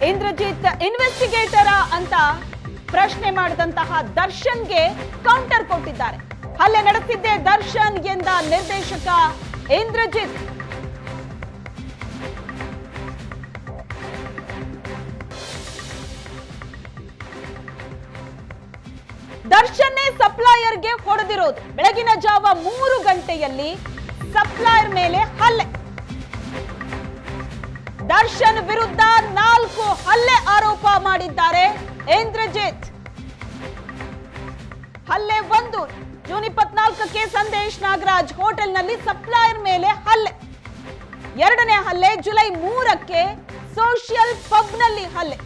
ಇಂದ್ರಜಿತ್ ಇನ್ವೆಸ್ಟಿಗೇಟರ ಅಂತ ಪ್ರಶ್ನೆ ಮಾಡಿದಂತಹ ದರ್ಶನ್ಗೆ ಕೌಂಟರ್ ಕೊಟ್ಟಿದ್ದಾರೆ ಹಲ್ಲೆ ನಡೆಸಿದ್ದೆ ದರ್ಶನ್ ಎಂದ ನಿರ್ದೇಶಕ ಇಂದ್ರಜಿತ್ ದರ್ಶನ್ನೇ ಸಪ್ಲೈಯರ್ಗೆ ಹೊಡೆದಿರೋದು ಬೆಳಗಿನ ಜಾವ ಮೂರು ಗಂಟೆಯಲ್ಲಿ ಸಪ್ಲೈಯರ್ ಮೇಲೆ ಹಲ್ಲೆ ದರ್ಶನ್ ವಿರುದ್ಧ ನಾಲ್ಕು ಹಲ್ಲೆ ಆರೋಪ ಮಾಡಿದ್ದಾರೆ ಇಂದ್ರಜಿತ್ ಹಲ್ಲೆ ಒಂದು ಜೂನ್ ಇಪ್ಪತ್ನಾಲ್ಕಕ್ಕೆ ಸಂದೇಶ್ ನಾಗರಾಜ್ ಹೋಟೆಲ್ನಲ್ಲಿ ಸಪ್ಲೈಯರ್ ಮೇಲೆ ಹಲ್ಲೆ ಎರಡನೇ ಹಲ್ಲೆ ಜುಲೈ ಮೂರಕ್ಕೆ ಸೋಷಿಯಲ್ ಪಬ್ನಲ್ಲಿ ಹಲ್ಲೆ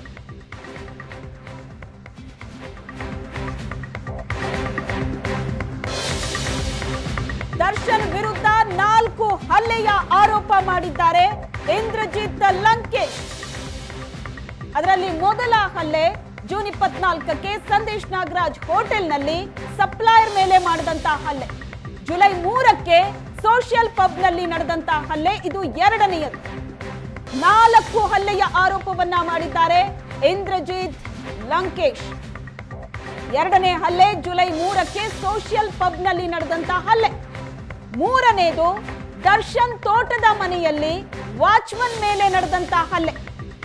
ದರ್ಶನ್ ವಿರುದ್ಧ ನಾಲ್ಕು ಹಲ್ಲೆಯ ಆರೋಪ ಮಾಡಿದ್ದಾರೆ ಇಂದ್ರಜಿತ್ ಲಂಕೇಶ್ ಅದರಲ್ಲಿ ಮೊದಲ ಹಲ್ಲೆ ಜೂನ್ ಇಪ್ಪತ್ನಾಲ್ಕಕ್ಕೆ ಸಂದೇಶ್ ನಾಗರಾಜ್ ಹೋಟೆಲ್ನಲ್ಲಿ ಸಪ್ಲೈಯರ್ ಮೇಲೆ ಮಾಡಿದಂತ ಹಲ್ಲೆ ಜುಲೈ ಮೂರಕ್ಕೆ ಸೋಷಿಯಲ್ ಪಬ್ನಲ್ಲಿ ನಡೆದಂತ ಹಲ್ಲೆ ಇದು ಎರಡನೆಯದು ನಾಲ್ಕು ಹಲ್ಲೆಯ ಆರೋಪವನ್ನ ಮಾಡಿದ್ದಾರೆ ಇಂದ್ರಜಿತ್ ಲಂಕೇಶ್ ಎರಡನೇ ಹಲ್ಲೆ ಜುಲೈ ಮೂರಕ್ಕೆ ಸೋಷಿಯಲ್ ಪಬ್ನಲ್ಲಿ ನಡೆದಂತ ಹಲ್ಲೆ ಮೂರನೇದು ದರ್ಶನ್ ತೋಟದ ಮನೆಯಲ್ಲಿ ವಾಚ್ಮನ್ ಮೇಲೆ ನಡೆದಂತ ಹಲ್ಲೆ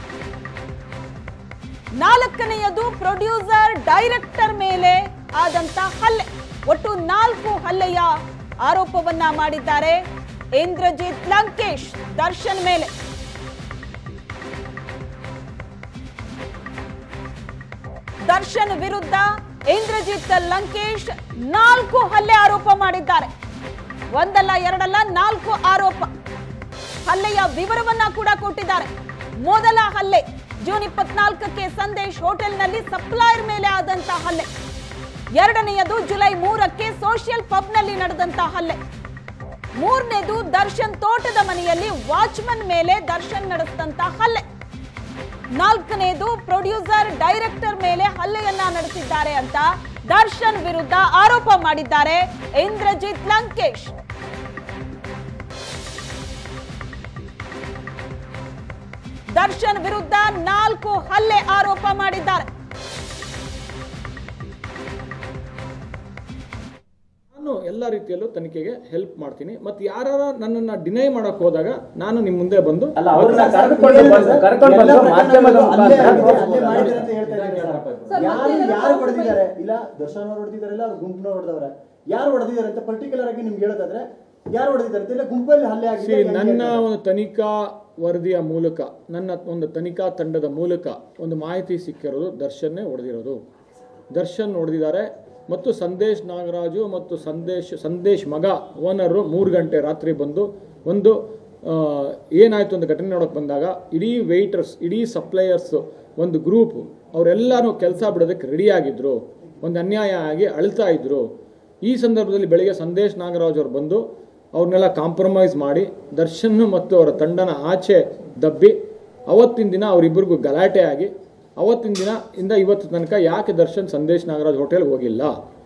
ನಾಲ್ಕನೆಯದು ಪ್ರೊಡ್ಯೂಸರ್ ಡೈರೆಕ್ಟರ್ ಮೇಲೆ ಆದಂತ ಹಲ್ಲೆ ಒಟ್ಟು ನಾಲ್ಕು ಹಲ್ಲೆಯ ಆರೋಪವನ್ನ ಮಾಡಿದ್ದಾರೆ ಇಂದ್ರಜಿತ್ ಲಂಕೇಶ್ ದರ್ಶನ್ ಮೇಲೆ ದರ್ಶನ್ ವಿರುದ್ಧ ಇಂದ್ರಜಿತ್ ಲಂಕೇಶ್ ನಾಲ್ಕು ಹಲ್ಲೆ ಆರೋಪ ಮಾಡಿದ್ದಾರೆ ಒಂದಲ್ಲ ಎರಡಲ್ಲ ನಾಲ್ಕು ಆರೋಪ ಹಲ್ಲೆಯ ವಿವರವನ್ನ ಕೂಡ ಕೊಟ್ಟಿದ್ದಾರೆ ಮೊದಲ ಹಲ್ಲೆ ಜೂನ್ ಇಪ್ಪತ್ನಾಲ್ಕಕ್ಕೆ ಸಂದೇಶ್ ಹೋಟೆಲ್ನಲ್ಲಿ ಸಪ್ಲೈಯರ್ ಮೇಲೆ ಆದಂತ ಹಲ್ಲೆ ಎರಡನೆಯದು ಜುಲೈ ಮೂರಕ್ಕೆ ಸೋಷಿಯಲ್ ಪಬ್ನಲ್ಲಿ ನಡೆದಂತ ಹಲ್ಲೆ ಮೂರನೇದು ದರ್ಶನ್ ತೋಟದ ಮನೆಯಲ್ಲಿ ವಾಚ್ಮನ್ ಮೇಲೆ ದರ್ಶನ್ ನಡೆಸಿದಂತ ಹಲ್ಲೆ ನಾಲ್ಕನೇದು ಪ್ರೊಡ್ಯೂಸರ್ ಡೈರೆಕ್ಟರ್ ಮೇಲೆ ಹಲ್ಲೆಯನ್ನ ನಡೆಸಿದ್ದಾರೆ ಅಂತ ದರ್ಶನ್ ವಿರುದ್ಧ ಆರೋಪ ಮಾಡಿದ್ದಾರೆ ಇಂದ್ರಜಿತ್ ಲಂಕೇಶ್ ದರ್ಶನ್ ವಿರುದ್ಧ ನಾಲ್ಕು ಹಲ್ಲೆ ಆರೋಪ ಮಾಡಿದ್ದಾರೆ ನಾನು ಎಲ್ಲ ರೀತಿಯಲ್ಲೂ ತನಿಖೆಗೆ ಹೆಲ್ಪ್ ಮಾಡ್ತೀನಿ ಮತ್ತೆ ಯಾರು ನನ್ನನ್ನ ಡಿನೈ ಮಾಡಕ್ ಹೋದಾಗ ನಾನು ನಿಮ್ ಮುಂದೆ ಬಂದು ಅಲ್ಲ ಅವ್ರನ್ನ ಕರೆದುಕೊಂಡು ಬಂದು ಕರ್ಕೊಂಡು ಬಂದು ಮಾಧ್ಯಮದ ಅಲ್ಲೇ ಮುಖಾಂತರ ಅಲ್ಲೇ ಮಾಡಿದ್ದಾರೆ ಅಂತ ಹೇಳ್ತಾ ಇದ್ದಾರೆ ಸರ್. ಯಾರು ಯಾರು ಹೊಡೆದಿದ್ದಾರೆ ಇಲ್ಲ ದರ್ಶನ್ ಅವ್ರು ಹೊಡೆದಿದ್ದಾರೆ ಇಲ್ಲ ಅವ್ರು ಗುಂಪನ್ನ ಹೊಡೆದವ್ರೆ ಯಾರು ಹೊಡೆದಿದ್ದಾರೆ ಅಂತ ಪರ್ಟಿಕ್ಯುಲರ್ ಆಗಿ ನಿಮ್ಗೆ ಹೇಳೋದಾದ್ರೆ ಯಾರು ಹೊಡೆದಿದ್ದಾರೆ ಅಂತ ಇಲ್ಲ ಗುಂಪಲ್ಲಿ ಹಲ್ಲೆ ಸಿ ಆಗಿದೆ ನನ್ನ ಒಂದು ತನಿಖಾ ವರದಿಯ ಮೂಲಕ ನನ್ನ ಒಂದು ತನಿಖಾ ತಂಡದ ಮೂಲಕ ಒಂದು ಮಾಹಿತಿ ಸಿಕ್ಕಿರೋದು ದರ್ಶನ್ನೇ ಹೊಡೆದಿರೋದು ದರ್ಶನ್ ಹೊಡೆದಿದ್ದಾರೆ ಮತ್ತು ಸಂದೇಶ್ ನಾಗರಾಜು ಮತ್ತು ಸಂದೇಶ್ ಸಂದೇಶ್ ಮಗ ಓನರು ಮೂರು ಗಂಟೆ ರಾತ್ರಿ ಬಂದು ಒಂದು ಆ, ಏನಾಯ್ತು ಅಂತ ಘಟನೆ ನೋಡೋಕೆ ಬಂದಾಗ ಇಡೀ ವೆಯ್ಟರ್ಸ್ ಇಡೀ ಸಪ್ಲೈಯರ್ಸ್ ಒಂದು ಗ್ರೂಪ್ ಅವರೆಲ್ಲರೂ ಕೆಲಸ ಬಿಡೋದಕ್ಕೆ ರೆಡಿಯಾಗಿದ್ದರು ಒಂದು ಅನ್ಯಾಯ ಆಗಿ ಅಳ್ತಾ ಇದ್ರು ಈ ಸಂದರ್ಭದಲ್ಲಿ ಬೆಳಿಗ್ಗೆ ಸಂದೇಶ್ ನಾಗರಾಜ್ ಅವರು ಬಂದು ಅವ್ರನ್ನೆಲ್ಲ ಕಾಂಪ್ರಮೈಸ್ ಮಾಡಿ ದರ್ಶನ್ ಮತ್ತು ಅವರ ತಂಡನ ಆಚೆ ದಬ್ಬಿ ಅವತ್ತಿನ ದಿನ ಅವರಿಬ್ಬರಿಗೂ ಗಲಾಟೆ ಆಗಿ ಅವತ್ತಿನ ದಿನ ಇಂದ ಇವತ್ತು ತನಕ ಯಾಕೆ ದರ್ಶನ್ ಸಂದೇಶ್ ನಾಗರಾಜ್ ಹೋಟೆಲ್ ಹೋಗಿಲ್ಲ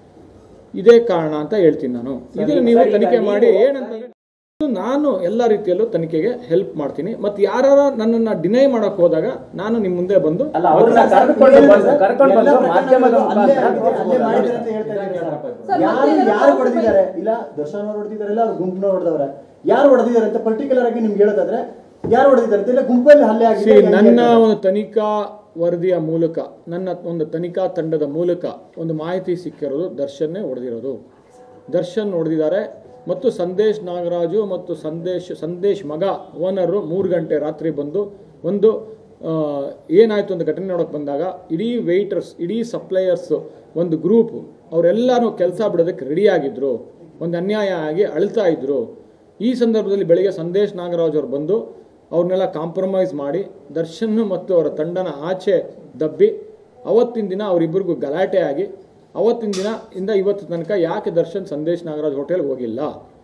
ಇದೇ ಕಾರಣ ಅಂತ ಹೇಳ್ತೀನಿ ನಾನು ಇದನ್ನು ನೀವು ಸರಿ, ಈಗ ತನಿಖೆ ಮಾಡಿ ನೀವು- ಏನಂತಂದ್ರೆ ನಾನು ಎಲ್ಲ ರೀತಿಯಲ್ಲೂ ತನಿಖೆಗೆ ಹೆಲ್ಪ್ ಮಾಡ್ತೀನಿ ಮತ್ತೆ ಯಾರು ನನ್ನನ್ನ ಡಿನೈ ಮಾಡಕ್ ಹೋದಾಗ ನಾನು ನಿಮ್ಮ ಮುಂದೆ ಬಂದು ಅಲ್ಲ ಅವ್ರನ್ನ ಕರೆದುಕೊಂಡು ಬಂದು ಕರ್ಕೊಂಡು ಎಲ್ಲ ಬಂದು ಮಾಧ್ಯಮದ ಪ್ರಕರಣಗಳು ಅಲ್ಲೇ ಮುಖಾಂತರ ಅಲ್ಲೇ ಮಾಡಿದ್ದಾರೆ ಅಂತ ಹೇಳ್ತಾ ಇದ್ದಾರೆ ಸರ್. ಯಾರು ಯಾರು ಹೊಡೆದಿದ್ದಾರೆ ಇಲ್ಲ ದರ್ಶನ್ ಅವ್ರು ಹೊಡೆದಿದ್ದಾರೆ ಇಲ್ಲ ಅವ್ರು ಗುಂಪನ್ನ ಹೊಡೆದವ್ರೆ ಯಾರು ಹೊಡೆದಿದ್ದಾರೆ ಅಂತ ಪರ್ಟಿಕ್ಯುಲರ್ ಆಗಿ ನಿಮ್ಗೆ ಹೇಳೋದಾದ್ರೆ ಯಾರು ಹೊಡೆದಿದ್ದಾರೆ ಅಂತ ಇಲ್ಲ ಗುಂಪಲ್ಲಿ ಹಲ್ಲೆ ಸಿ ಆಗಿದೆ ಹೆಂಗೆ ನನ್ನ ಅಂತ. ಒಂದು ತನಿಖಾ ವರದಿಯ ಮೂಲಕ ನನ್ನ ಒಂದು ತನಿಖಾ ತಂಡದ ಮೂಲಕ ಒಂದು ಮಾಹಿತಿ ಸಿಕ್ಕಿರೋದು ದರ್ಶನ್ನೇ ಹೊಡೆದಿರೋದು ದರ್ಶನ್ ಹೊಡೆದಿದ್ದಾರೆ ಮತ್ತು ಸಂದೇಶ್ ನಾಗರಾಜು ಮತ್ತು ಸಂದೇಶ್ ಸಂದೇಶ್ ಮಗ ಓನರು ಮೂರು ಗಂಟೆ ರಾತ್ರಿ ಬಂದು ಒಂದು ಆ, ಏನಾಯ್ತು ಅಂತ ಘಟನೆ ನೋಡೋಕೆ ಬಂದಾಗ ಇಡೀ ವೆಯ್ಟರ್ಸ್ ಇಡೀ ಸಪ್ಲೈಯರ್ಸ್ ಒಂದು ಗ್ರೂಪ್ ಅವರೆಲ್ಲರೂ ಕೆಲಸ ಬಿಡೋದಕ್ಕೆ ರೆಡಿಯಾಗಿದ್ದರು ಒಂದು ಅನ್ಯಾಯ ಆಗಿ ಅಳ್ತಾ ಇದ್ರು ಈ ಸಂದರ್ಭದಲ್ಲಿ ಬೆಳಿಗ್ಗೆ ಸಂದೇಶ್ ನಾಗರಾಜ್ ಅವರು ಬಂದು ಅವ್ರನ್ನೆಲ್ಲ ಕಾಂಪ್ರಮೈಸ್ ಮಾಡಿ ದರ್ಶನ್ ಮತ್ತು ಅವರ ತಂಡನ ಆಚೆ ದಬ್ಬಿ ಅವತ್ತಿನ ದಿನ ಅವರಿಬ್ಬರಿಗೂ ಗಲಾಟೆ ಆಗಿ ಅವತ್ತಿನ ದಿನ ಇಂದ ಇವತ್ತು ತನಕ ಯಾಕೆ ದರ್ಶನ್ ಸಂದೇಶ್ ನಾಗರಾಜ್ ಹೋಟೆಲ್ ಹೋಗಿಲ್ಲ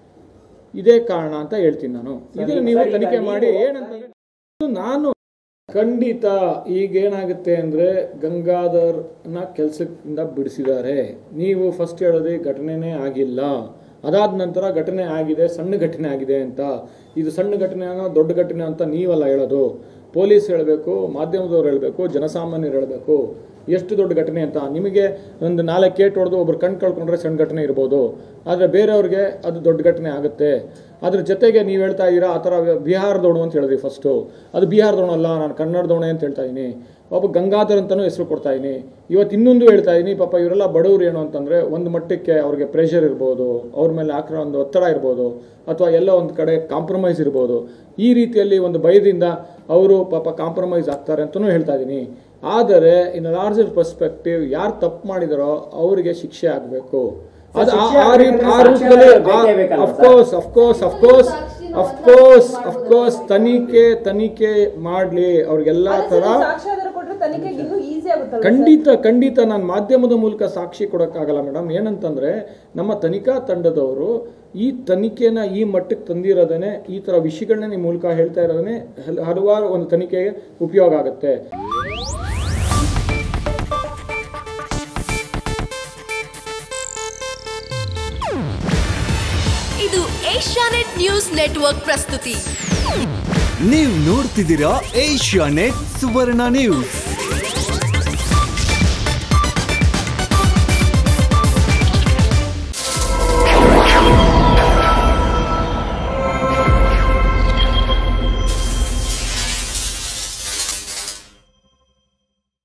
ಇದೇ ಕಾರಣ ಅಂತ ಹೇಳ್ತೀನಿ ನಾನು ಇದನ್ನು ನೀವು ಸರಿ, ಈಗ ತನಿಖೆ ಮಾಡಿ ನೀವು- ಏನಂತಂದ್ರೆ ಇದು ನಾನು ಖಂಡಿತ ಈಗ ಏನಾಗುತ್ತೆ ಅಂದ್ರೆ ಗಂಗಾಧರ್ನ ಕೆಲಸದಿಂದ ಬಿಡಿಸಿದ್ದಾರೆ ನೀವು ಫಸ್ಟ್ ಹೇಳೋದೇ ಘಟನೆನೇ ಆಗಿಲ್ಲ ಅದಾದ ನಂತರ ಘಟನೆ ಆಗಿದೆ ಸಣ್ಣ ಘಟನೆ ಆಗಿದೆ ಅಂತ ಇದು ಸಣ್ಣ ಘಟನೆ ಅನ್ನೋ ದೊಡ್ಡ ಘಟನೆ ಅಂತ ನೀವಲ್ಲ ಹೇಳೋದು ಪೊಲೀಸ್ ಹೇಳಬೇಕು ಮಾಧ್ಯಮದವ್ರು ಹೇಳಬೇಕು ಜನಸಾಮಾನ್ಯರು ಹೇಳಬೇಕು ಎಷ್ಟು ದೊಡ್ಡ ಘಟನೆ ಅಂತ ನಿಮಗೆ ಒಂದು ನಾಲ್ಕು ಕೇಟ್ ಹೊಡೆದು ಒಬ್ರು ಕಣ್ ಕಳ್ಕೊಂಡ್ರೆ ಸಣ್ಣ ಘಟನೆ ಇರ್ಬೋದು ಆದರೆ ಬೇರೆಯವ್ರಿಗೆ ಅದು ದೊಡ್ಡ ಘಟನೆ ಆಗುತ್ತೆ ಅದ್ರ ಜೊತೆಗೆ ನೀವು ಹೇಳ್ತಾ ಇದ್ದೀರಾ ಆ ಥರ ಬಿಹಾರದವನು ಅಂತ ಹೇಳಿದ್ರಿ ಫಸ್ಟು ಅದು ಬಿಹಾರದವನು ಅಲ್ಲ ನಾನು ಕನ್ನಡದವನೇ ಅಂತ ಹೇಳ್ತಾ ಇದ್ದೀನಿ ಒಬ್ಬ ಗಂಗಾಧರ್ ಅಂತಲೂ ಹೆಸರು ಕೊಡ್ತಾ ಇದ್ದೀನಿ ಇವತ್ತು ಇನ್ನೊಂದು ಹೇಳ್ತಾ ಇದ್ದೀನಿ ಪಾಪ ಇವರೆಲ್ಲ ಬಡವರು ಏನು ಅಂತಂದರೆ ಒಂದು ಮಟ್ಟಕ್ಕೆ ಅವ್ರಿಗೆ ಪ್ರೆಷರ್ ಇರ್ಬೋದು ಅವ್ರ ಮೇಲೆ ಹಾಕಿರೋ ಒಂದು ಒತ್ತಡ ಇರ್ಬೋದು ಅಥವಾ ಎಲ್ಲ ಒಂದು ಕಡೆ ಕಾಂಪ್ರಮೈಸ್ ಇರ್ಬೋದು ಈ ರೀತಿಯಲ್ಲಿ ಒಂದು ಭಯದಿಂದ ಅವರು ಪಾಪ ಕಾಂಪ್ರಮೈಸ್ ಆಗ್ತಾರೆ ಅಂತಲೂ ಹೇಳ್ತಾ ಇದ್ದೀನಿ ಆದರೆ ಇನ್ ಲಾರ್ಜರ್ ಪರ್ಸ್ಪೆಕ್ಟಿವ್ ಯಾರು ತಪ್ಪು ಮಾಡಿದಾರೋ ಅವರಿಗೆ ಶಿಕ್ಷೆ ಆಗಬೇಕು ಅದು ಆ- ಆ ರೀತಿ ಆ ರೂಪದಲ್ಲಿ ಬೇಕೇ ಬೇಕಲ್ವಾ sir? Of course of course of course of course of course ತನಿಖೆ ತನಿಖೆ ಮಾಡಲಿ ಅವ್ರಿಗೆಲ್ಲ ಥರ ಸಾಕ್ಷ್ಯಾಧಾರ ಕೊಟ್ರೆ ತನಿಖೆಗೆ ಇನ್ನೂ ಈಸಿ ಆಗುತ್ತಲ್ಲ ಖಂಡಿತ ಖಂಡಿತ ನಾನು ಮಾಧ್ಯಮದ ಮೂಲಕ ಸಾಕ್ಷಿ ಕೊಡೋಕ್ಕಾಗಲ್ಲ ಮೇಡಮ್ ಏನಂತಂದ್ರೆ ನಮ್ಮ ತನಿಖಾ ತಂಡದವರು ಈ ತನಿಖೆನ ಈ ಮಟ್ಟಕ್ಕೆ ತಂದಿರೋದನ್ನೇ ಈ ಥರ ವಿಷಯಗಳನ್ನ ನಿಮ್ಮ ಮೂಲಕ ಹೇಳ್ತಾ ಇರೋದನ್ನೇ ಹಲ್- ಹಲವಾರು ಒಂದು ತನಿಖೆಗೆ ಉಪಯೋಗ ಆಗುತ್ತೆ ಇದು ಏಷ್ಯಾನೆಟ್ ನ್ಯೂಸ್ ನೆಟ್ವರ್ಕ್ ಪ್ರಸ್ತುತಿ ನೀವು ನೋಡ್ತಿದ್ದೀರಾ ಏಷ್ಯಾ ನೆಟ್ ಸುವರ್ಣ ನ್ಯೂಸ್